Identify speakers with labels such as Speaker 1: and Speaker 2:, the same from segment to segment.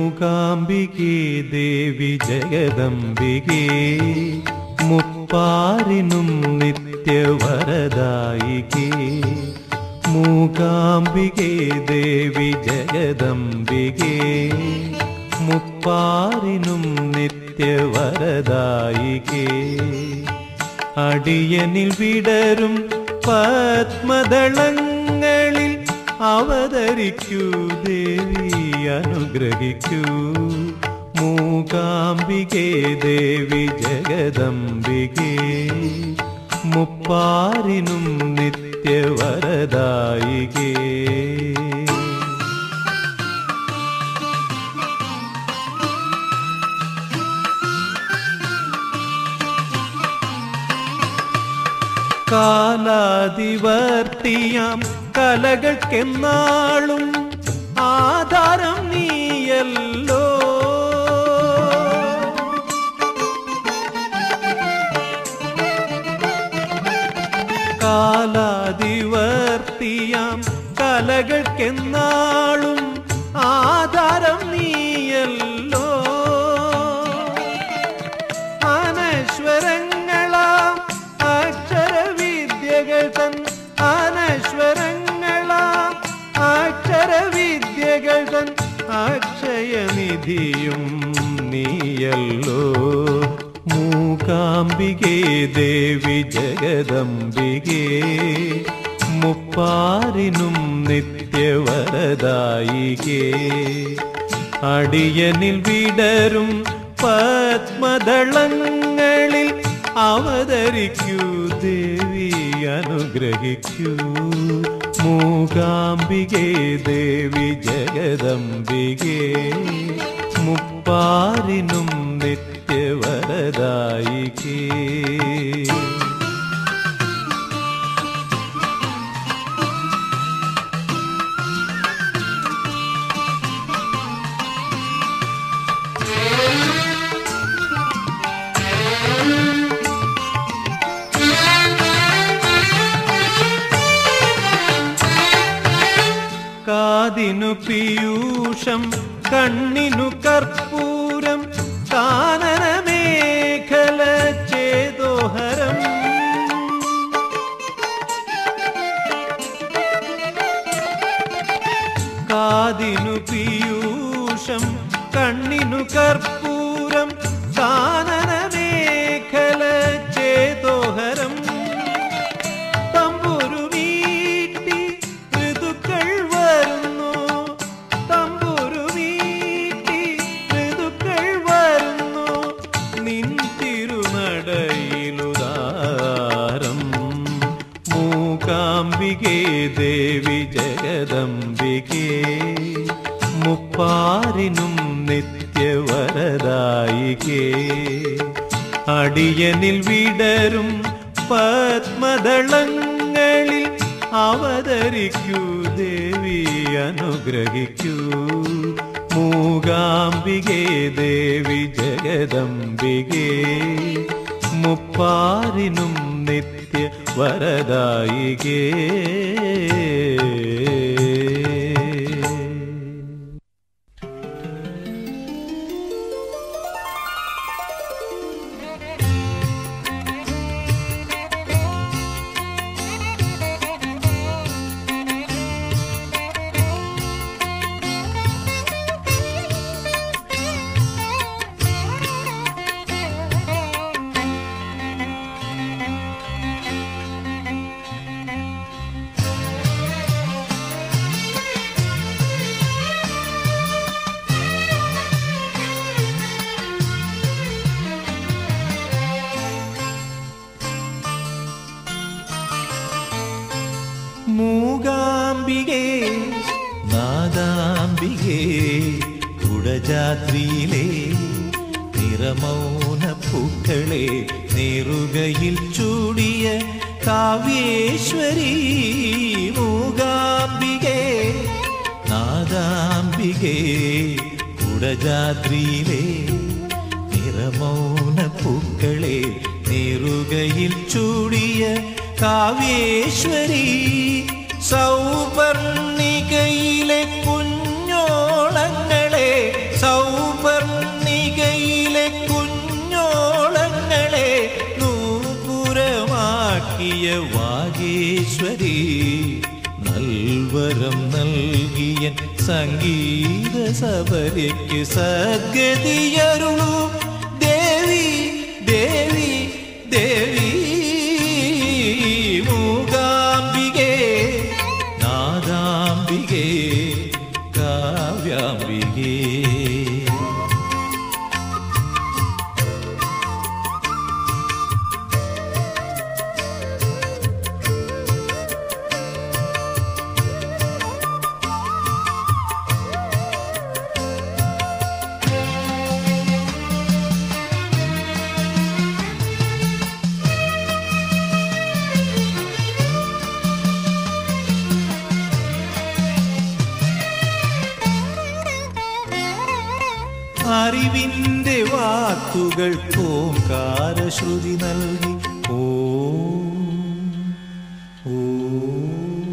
Speaker 1: മൂകാംബികേ ദേവി ജഗദംബികേ മുപ്പാരിനും നിത്യവരദായികേ മൂകാംബികേ ദേവി ജഗദംബികേ മുപ്പാരിനും നിത്യവരദായികേ അടിയനിൽ വിടരും പത്മദളങ്ങളിൽ അവതരിക്കൂ ദേവി അനുഗ്രഹിക്കൂ മൂകാംബികേ ദേവി ജഗദംബികേ മുപ്പാരിനും നിത്യവരദായികേ കാലാതിവർത്തിയാം കലകൾക്കെന്നാളും ആധാരം നീയല്ലോ കാലാതിവർത്തിയാം കലകൾക്കെന്നാളും ആധാരം നീയല്ലോ അനശ്വരങ്ങളാം അക്ഷരവിദ്യകൾ തൻ അനശ്വരങ്ങളാം അക്ഷരവിദ്യകൾ തൻ അക്ഷയനിധിയും നീയല്ലോ മൂകാംബികേ ദേവി ജഗദംബികേ മുപ്പാരിനും നിത്യവരദായികേ അടിയനിൽ വിടരും പത്മദളങ്ങളിൽ അവതരിക്കൂ ദേവി അനുഗ്രഹിക്കൂ മൂകാംബികേ ദേവി ജഗദംബികേ മുപ്പാരിനും നിത്യവരദായികേ കാതിനു പീയൂഷം കണ്ണിനു കർപ്പൂരം കാനനമേഖല ചേതോഹരം കാതിനു പീയൂഷം കണ്ണിനു കർപ്പൂരം കാനനമേഖല ചേതോഹരം തമ്പുരു വീട്ടി ഋതുക്കൾ വരുന്നു തമ്പുരു വീട്ടി ഋതുക്കൾ വരുന്നു നിൻ തിരുനടയിലുദാരം മൂകാംബികേ ദേവി ജഗദംബികേ മുപ്പാരിനും നിത്യവരദായികേ അടിയനിൽ വിടരും പത്മദളങ്ങളിൽ അവതരിക്കൂ ദേവി അനുഗ്രഹിക്കൂ മൂകാംബികേ ദേവി ജഗദംബികേ മുപ്പാരിനും നിത്യ വരദായികേ മൂകാംബികേ നാദാംബികേ കുടജാദ്രിയിലെ നിറമൗന പൂക്കളെ നേറുകയിൽ ചൂടിയ കാവ്യേശ്വരി മൂകാംബികേ നാദാംബികേ കുടജാദ്രിയിലെ നിറമൗന പൂക്കളെ നേറുകയിൽ ചൂടിയ കാവ്യേശ്വരി സൗവർണികയിലെ കുഞ്ഞോളങ്ങളെ സൗ സംഗീത സബരയ്ക്ക് സദ്ഗതിയരുളു ദേവി ദേവി ദേവി മൂകാംബികേ നാദാംബികേ കാവ്യാംബികേ അറിവിന്റെ വാക്കുകൾ ഓംകാരശ്രുതി നൽകി ഓം ഓം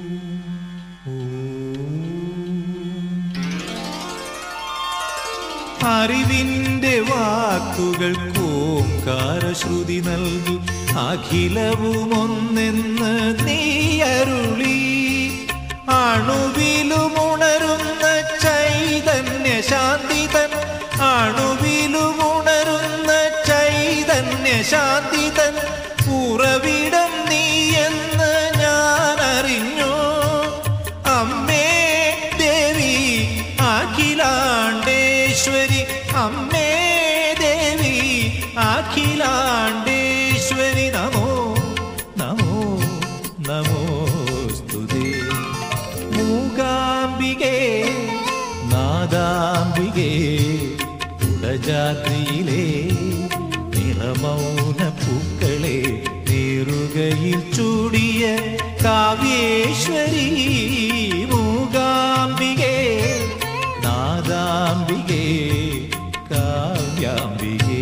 Speaker 1: അറിവിന്റെ വാക്കുകൾ ഓംകാരശ്രുതി നൽകി അഖിലവും ഒന്നെന്ന് നീ അരുളി അണുവിലുമുണരുന്ന ചൈതന്യ ശാന്തിതൻ അണുവിലുമുണരുന്ന ചൈതന്യ ശാന്തിതൻ ഉറവിടം നീ എന്ന് ഞാൻ അറിഞ്ഞു അമ്മേ ദേവി അഖിലാണ്ടേശ്വരി അമ്മേ ദേവി അഖിലാണ്ടേശ്വരി നമോ നമോ നമോ സ്തുതേ മൂകാംബികേ നാദാംബികേ കുടജാത്രിയിലെ നിറമൗന പൂക്കളെ നേറുകയിൽ ചൂടിയ കാവ്യേശ്വരി മൂകാംബികേ നാദാംബികേ കാവ്യാംബികേ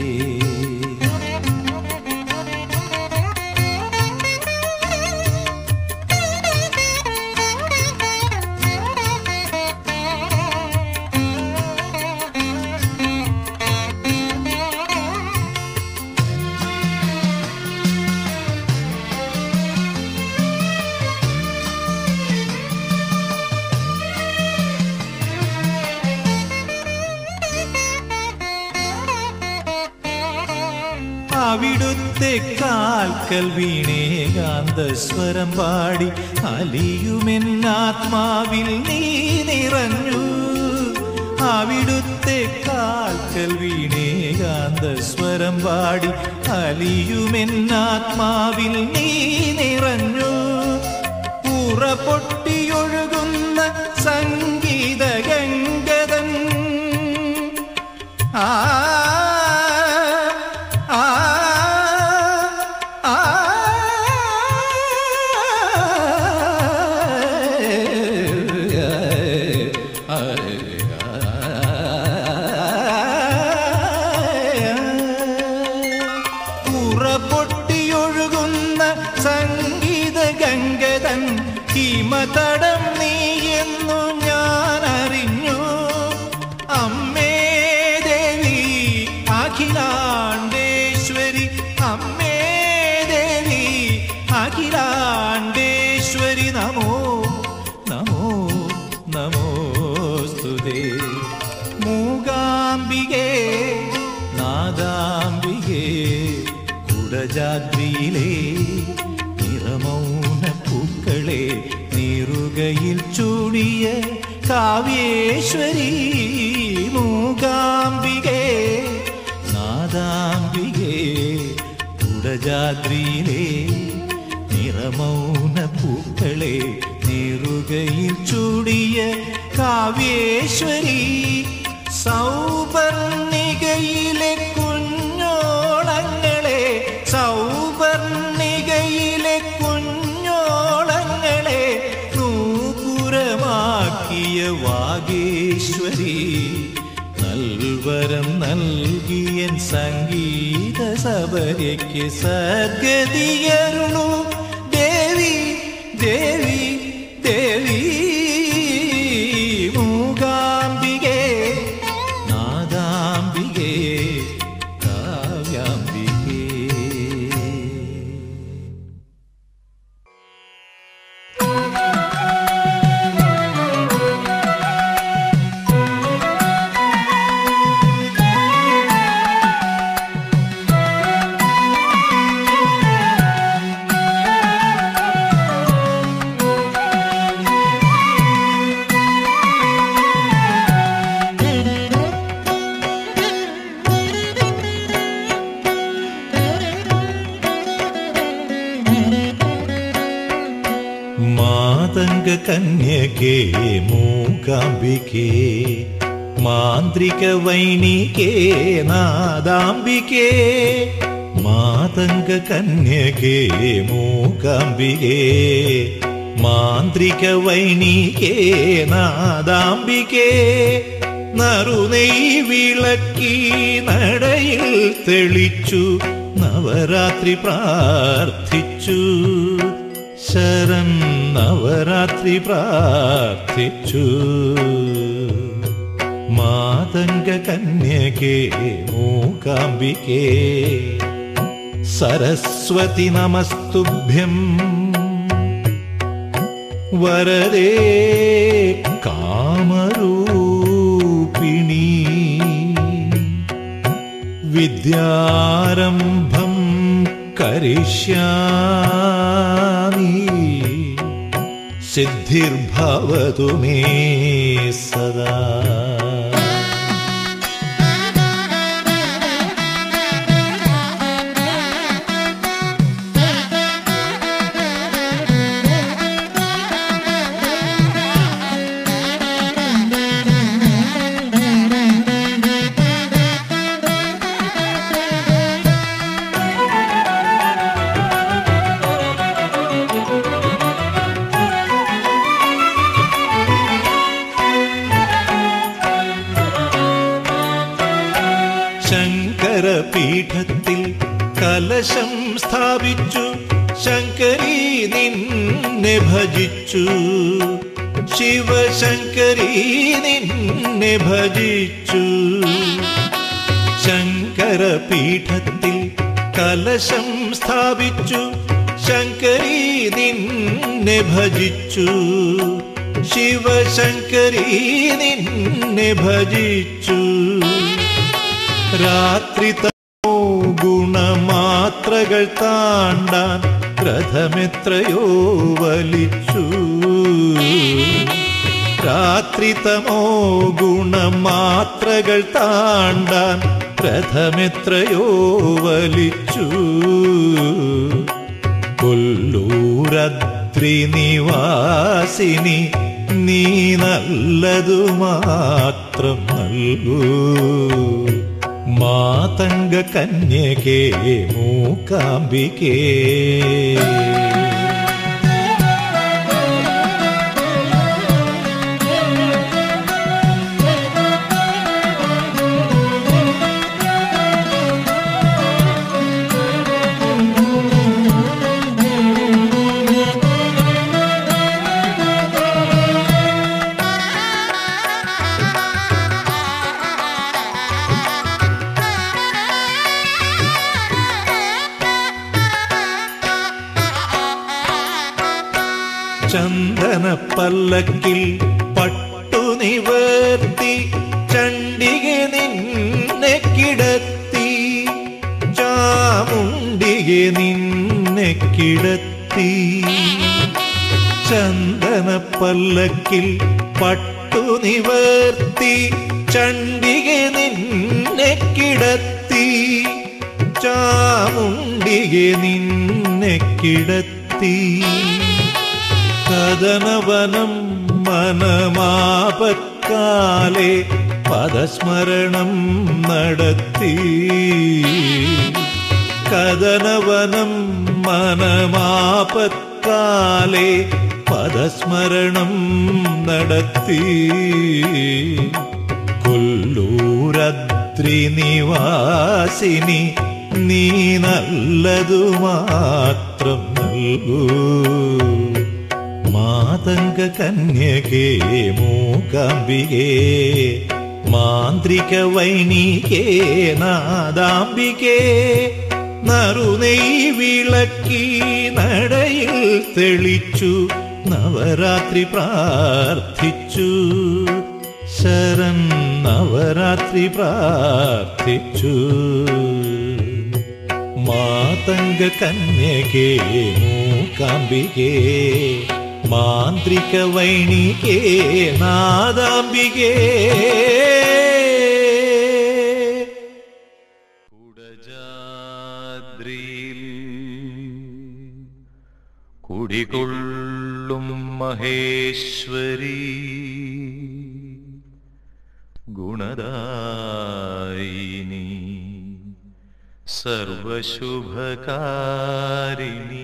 Speaker 1: അവിടുത്തെ കാൽക്കൽ വീണേകാന്ത സ്വരം പാടി അലിയുമെന്നാത്മാവിൽ നീ നിറഞ്ഞു അവിടുത്തെ കാൽക്കൽ വീണേകാന്ത സ്വരം പാടി അലിയുമെന്നാത്മാവിൽ നീ നിറഞ്ഞു ഉറ പൊട്ടിയൊഴുകുന്ന സംഗീത ഗംഗതൻ ആ ആ ആ ഉറ പൊട്ടിയൊഴുകുന്ന സംഗീത ഗംഗതൻ ഹിമതടം നീ എന്നു ഞാൻ അറിഞ്ഞു അമ്മേ ദേവി അഖിലാണ്ടേശ്വരി അമ്മേ ദേവി അഖിലാണ്ടേശ്വരി നമോ നമോ നമോ സ്തുതേ മൂകാംബികേ നാദാംബികേ കുടജാദ്രിയിലെ നിറമൗന പൂക്കളെ നീറുകയിൽ ചൂടിയ കാവ്യേശ്വരി മൂകാംബികേ നാദാംബികേ കുടജാദ്രിയിലെ നിറമൗന പൂക്കളെ നീറുകയിൽ ചൂടിയ കാവ്യേശ്വരി സൗപർണികയിലെ കുഞ്ഞോളങ്ങളെ സൗപർണികയിലെ കുഞ്ഞോളങ്ങളെ നൂപുരമാക്കിയ വാഗേശ്വരി നൽവരം നൽകിയൻ സംഗീത സഭയ്ക്ക് സദ്ഗതിയരുളു ദേവി ദേവി ദേവി മൂകാംബികേ നാദാംബികേ കാവ്യാംബികേ
Speaker 2: ആ
Speaker 1: കന്യകേ മൂകാംബികേ മാന്ത്രിക വൈണികേ നാദാംബികേ മാതംഗ കന്യകേ മൂകാംബികേ മാന്ത്രിക വൈണികേ നാദാംബികേ നറുനെയ് വിളക്കി നടയിൽ തെളിച്ചു നവരാത്രി പ്രാർത്ഥിച്ചു ശരൺ നവരാത്രി പ്രാർത്ഥിച്ചു മാതംഗ കന്യകേ മൂകാംബികേ സരസ്വതി നമസ്തുഭ്യം വരദേ കാമരൂപിണി വിദ്യാരംഭം കരിഷ്യാമി സിദ്ധിർഭവതു മേ സദാ ശങ്കരപീഠത്തിൽ കലശം സ്ഥാപിച്ചു ശങ്കരി നിന്നെ ഭജിച്ചു ശിവശങ്കരി നിന്നെ ഭജിച്ചു ശങ്കരപീഠത്തിൽ കലശം സ്ഥാപിച്ചു ശങ്കരി നിന്നെ ഭജിച്ചു ശിവശങ്കരി നിന്നെ ഭജിച്ചു രാത്രി തമോ ഗുണമാത്രകൾ താണ്ടാൻ രഥമെത്രയോ വലിച്ചു രാത്രി തമോ ഗുണമാത്രകൾ താണ്ടാൻ രഥമെത്രയോ വലിച്ചു കൊല്ലൂരദ്രി നിവാസിനി നീ നല്ലതു മാത്രം നൽകൂ മാതംഗ കന്യകേ മൂകാംബികേ ചന്ദന പല്ലക്കിൽ പട്ടു നിവർത്തി ചണ്ഡിക നിന്നെ കിടത്തി ചാമുണ്ടിക നിന്നെ കിടത്തി ചന്ദന പല്ലക്കിൽ പട്ടു നിവർത്തി ചണ്ഡിക നിന്നെ കിടത്തി ചാമുണ്ടിക നിന്നെ കിടത്തി കഥനവനം മനമാപക്കാലെ പദസ്മരണം നടത്തി കഥനവനം മനമാപക്കാലെ പദസ്മരണം നടത്തി കൊല്ലൂരദ്രി നിവാസിനി നീ നല്ലതു മാത്രം നൽകൂ മാതംഗ കന്യകേ മൂകാംബികേ മാന്ത്രിക വൈണികേ നാദാംബികേ നറുനെയ് വിളക്കി നടയിൽ തെളിച്ചു നവരാത്രി പ്രാർത്ഥിച്ചു ശരൺ നവരാത്രി പ്രാർത്ഥിച്ചു മാതംഗ കന്യകേ മൂകാംബികേ മാന്ത്രിക വൈണികേ നാദാംബികേ
Speaker 2: കുടജാദ്രിയിൽ കുടികൊള്ളും
Speaker 1: മഹേശ്വരി ഗുണദായിനി സർവശുഭകാരിണി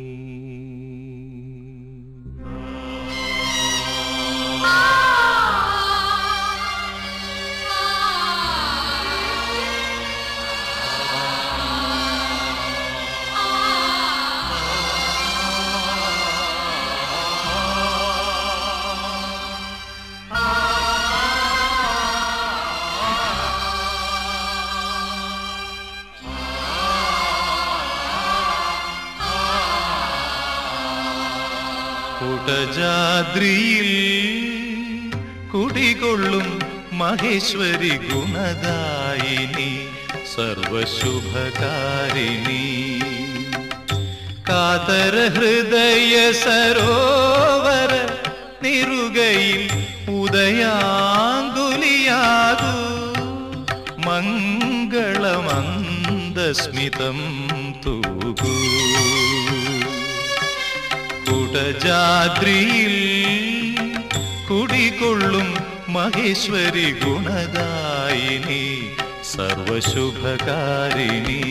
Speaker 1: കുടജാദ്രിയിൽ കുടികൊള്ളും മഹേശ്വരി ഗുണദായിനി സർവശുഭകാരിണി കാതര ഹൃദയ സരോവര നിറുകയിൽ ഉദയാങ്കുലിയാകൂ മംഗളമന്ദസ്മിതം തൂകൂ കുടജാദ്രിയിൽ കുടികൊള്ളും മഹേശ്വരി ഗുണദായിനി സർവശുഭകാരിണി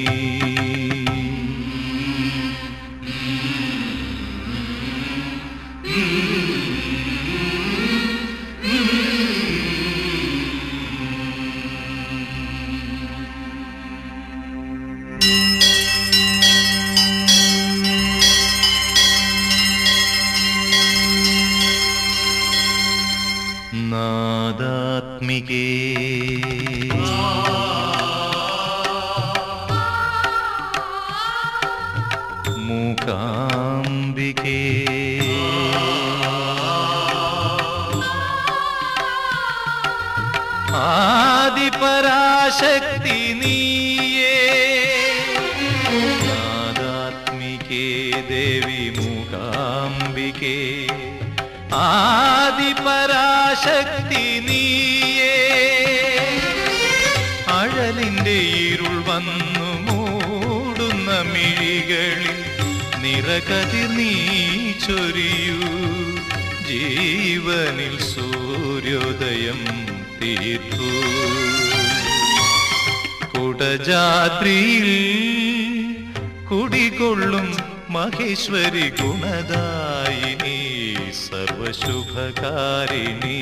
Speaker 1: നാദാത്മികേ മൂകാംബികേ ആദിപരാശക്തി നീയേ നാദാത്മികേ ദേവി മൂകാംബികേ ആദിപരാശക്തി നീയേ അഴലിന്റെ ഇരുൾ വന്നു മൂടുന്ന മിഴികളിൽ നിറകതിർ നീ ചൊരിയൂ ജീവനിൽ സൂര്യോദയം തീർക്കൂ കുടജാദ്രിയിൽ കുടികൊള്ളും മഹേശ്വരി ഗുണദായിനി സർവശുഭകാരിണി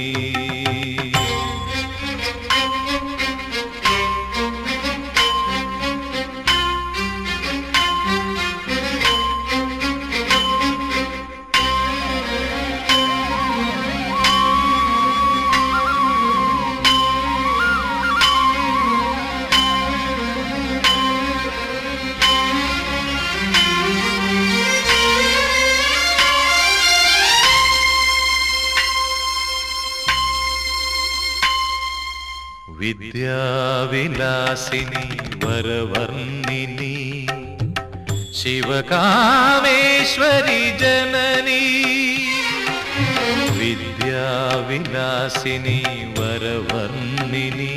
Speaker 1: വിദ്യാവിലാസിനി വരവർണിനി ശിവകാമേശ്വരി ജനനി വിദ്യാവിലാസിനി വരവർണിനി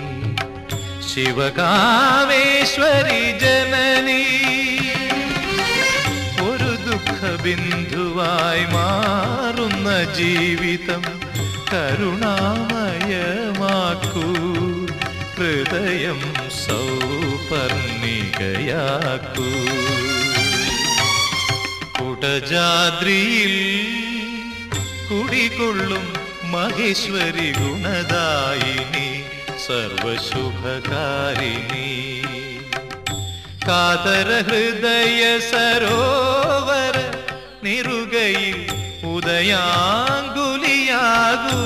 Speaker 1: ശിവകാമേശ്വരി ജനനി ഒരു ദുഃഖബിന്ദുവായി മാറുന്ന ജീവിതം കരുണാമയമാക്കൂ ഹൃദയം സൗപർണികയാക്കൂ കുടജാദ്രിയിൽ കുടികൊള്ളും മഹേശ്വരി ഗുണദായിനി സർവശുഭകാരിണി കാതര ഹൃദയ സരോവര നിറുകയിൽ ഉദയാങ്കുലിയാകൂ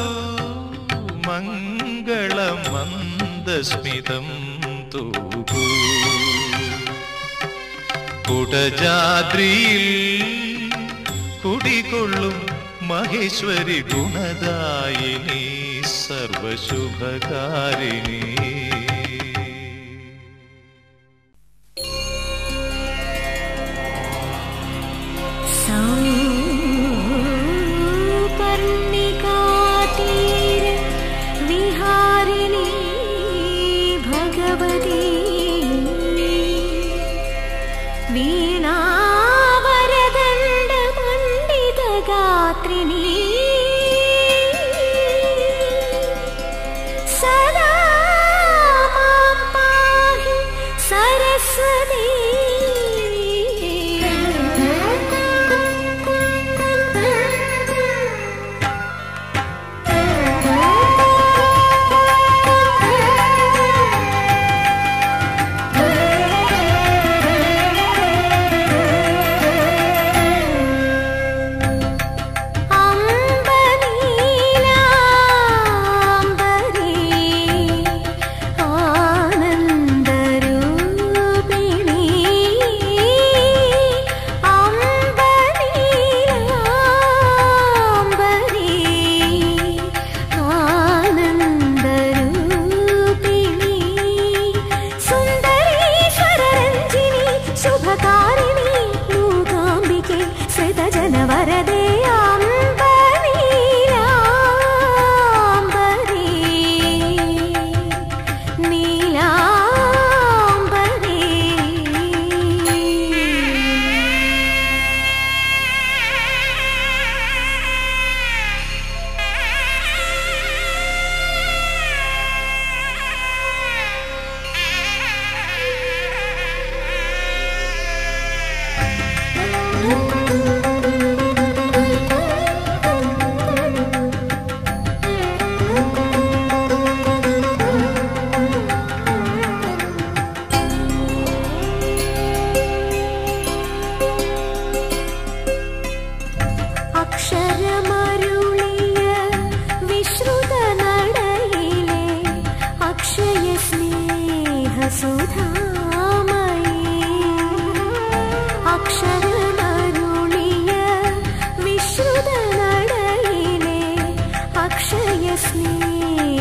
Speaker 1: മംഗളമന്ദസ്മിതം തൂകൂ കുടജാദ്രിയിൽ കുടികൊള്ളും മഹേശ്വരി ഗുണദായിനി സർവശുഭകാരിണി
Speaker 2: सौपर्णिकातीर विहारिणी भगवती वीणावरदण्डमण्डितगात्रिणी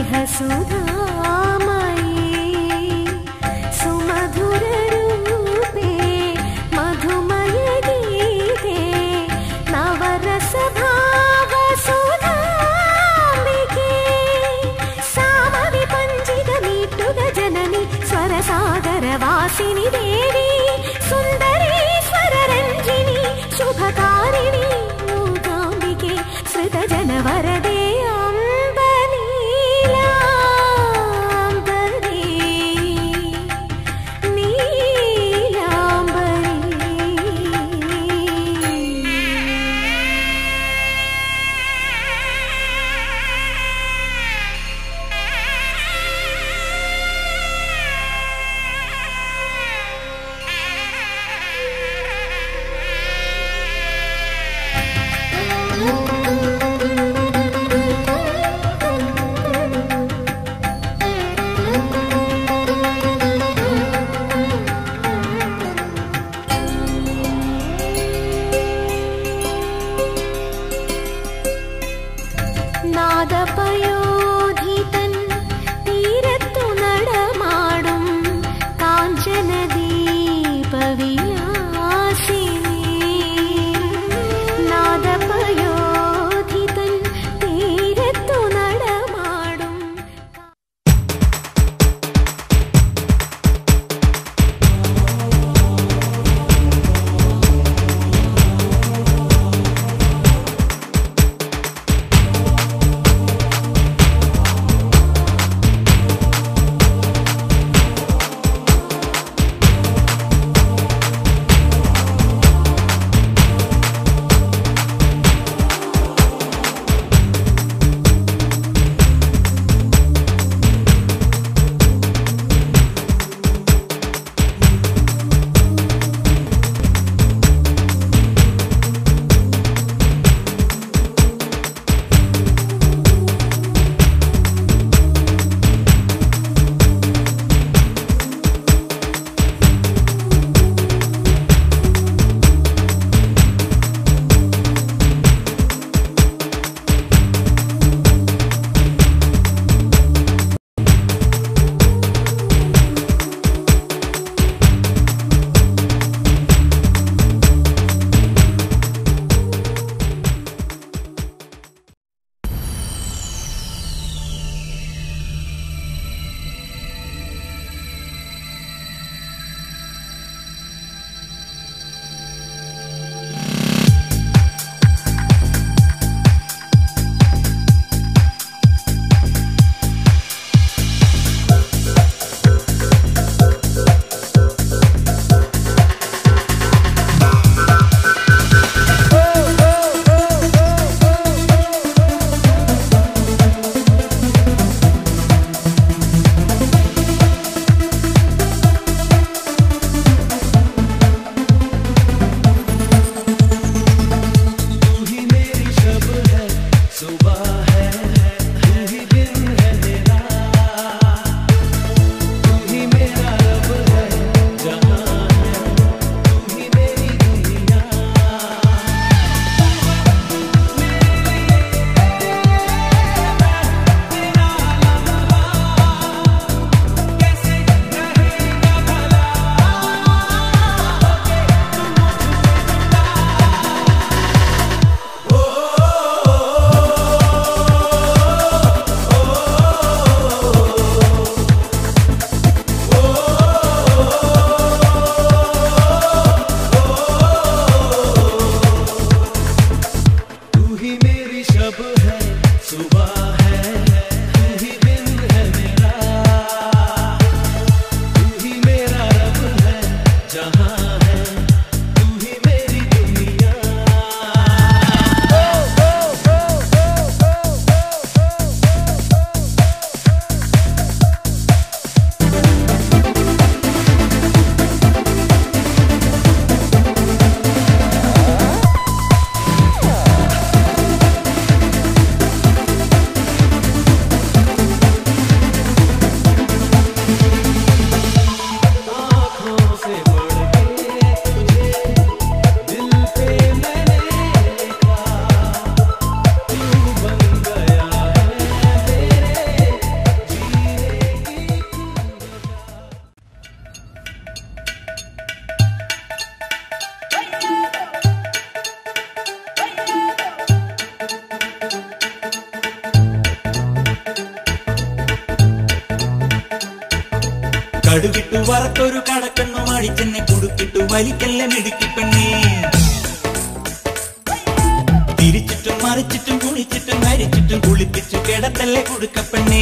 Speaker 2: സുമധുരൂപേ മധുമയഗീതേ നവരസഭാവസുധാംബികേ സാമവിപഞ്ചിതമീട്ടുക ജനനി സ്വരസാഗരവാസിനി ദേവി സുന്ദരീശ്വരരഞ്ജിനി ശുഭകാരിണി മൂകാംബികെ ശ്രുതജനവരദേ അംബനീലാംബരീ നീലാംബരീ
Speaker 3: കടുകിട്ടു വറുത്തൊരു കടക്കണ്ണു മാടിച്ചെന്നെ കുടുക്കിട്ടു വലിക്കല്ല മിടുക്കി പെണ്ണേ തിരിച്ചിട്ടും മറിച്ചിട്ടും കുളിച്ചിട്ടും ഹരിച്ചിട്ടും കുളിപ്പിച്ചു കിടത്തല്ലേ കുടുക്കപ്പെണ്ണേ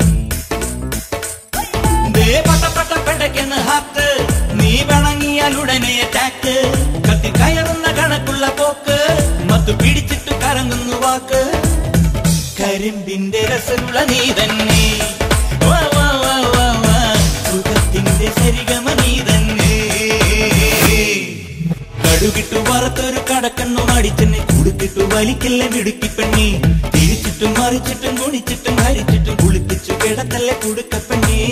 Speaker 3: ദേ പട്ട പട്ട പെടയ്ക്കുന്ന ഹാത്ത് നീ വണങ്ങിയാൽ ഉടനെ അറ്റാക്ക് കത്തി കയറുന്ന കണക്കുള്ള പോക്ക് മത്ത് പിടിച്ചിട്ട് കറങ്ങുന്നു വാക്ക് കരിമ്പിന്റെ രസമുള്ള നീ തന്നെ വാ, വാ, വാ, വാ, വാ. സുഖത്തിന്റെ സരിഗമ നീ തന്നെ കടുകിട്ടു വറുത്തൊരു കടക്കണ്ണു മടിച്ചെന്നെ കുടുക്കിട്ടു വലിക്കല്ലേ മിടുക്കി പെണ്ണി തിരിച്ചിട്ടും മറിച്ചിട്ടും കുണിച്ചിട്ടും ഹരിച്ചിട്ടും കുളിപ്പിച്ചു കിടത്തല്ലേ കുടുക്കപ്പെണ്ണേ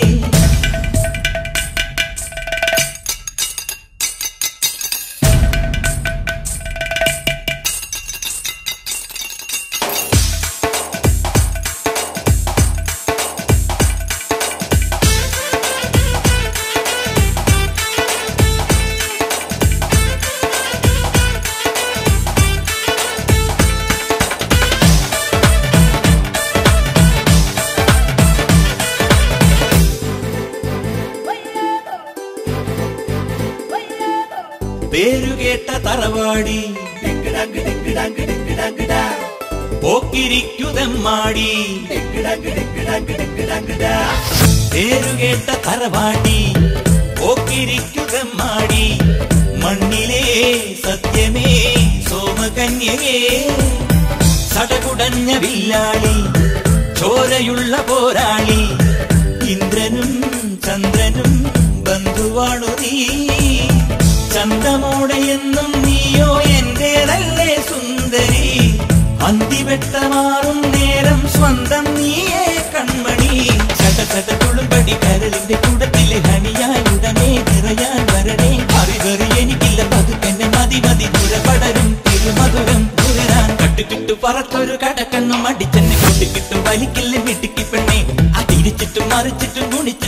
Speaker 3: പേരുകേട്ട തറവാടി ഡിങ്കിടങ്ക് ഡിങ്കിടങ്ക് ഡിങ്കിടങ്കിടാ. പോക്കിരിക്കുതമ്മാടി ഡിങ്കിടങ്ക് ഡിങ്കിടങ്ക് ഡിങ്കിടങ്കിടാ. പേരുകേട്ട തറവാടി പോക്കിരിക്കുതമ്മാടി മണ്ണിലെ സത്യമേ സോമകന്യകേ സടകുടഞ്ഞ വില്ലാളി ചോരയുള്ള പോരാളി ഇന്ദ്രനും ചന്ദ്രനും ബന്ധുവാണു നീ ചന്തമോടെ എന്നും നീയോ എന്റേതല്ലേ സുന്ദരി അന്തിവെട്ടമാറും നേരം സ്വന്തം നീയേ കൺമണി ചട ചട തുളുമ്പടി കരളിന്റെ കൂടത്തിലെ ഹനിയായി ഉടനെ നിറയാൻ വരണേ അറിവറി എനിക്കില്ല പതുക്കെന്നെ മതി മതി തുരപടരും തിരുമധുരം തുരരാൻ കട്ടുകിട്ടു പറത്തൊരു കടക്കണ്ണു മടിച്ചെന്നെ കൊട്ടിക്കിട്ടു വലിക്കില്ല മിടുക്കി പെണ്ണെ അതിരിച്ചിട്ടും മറിച്ചിട്ടും കുണിച്ചിട്ടും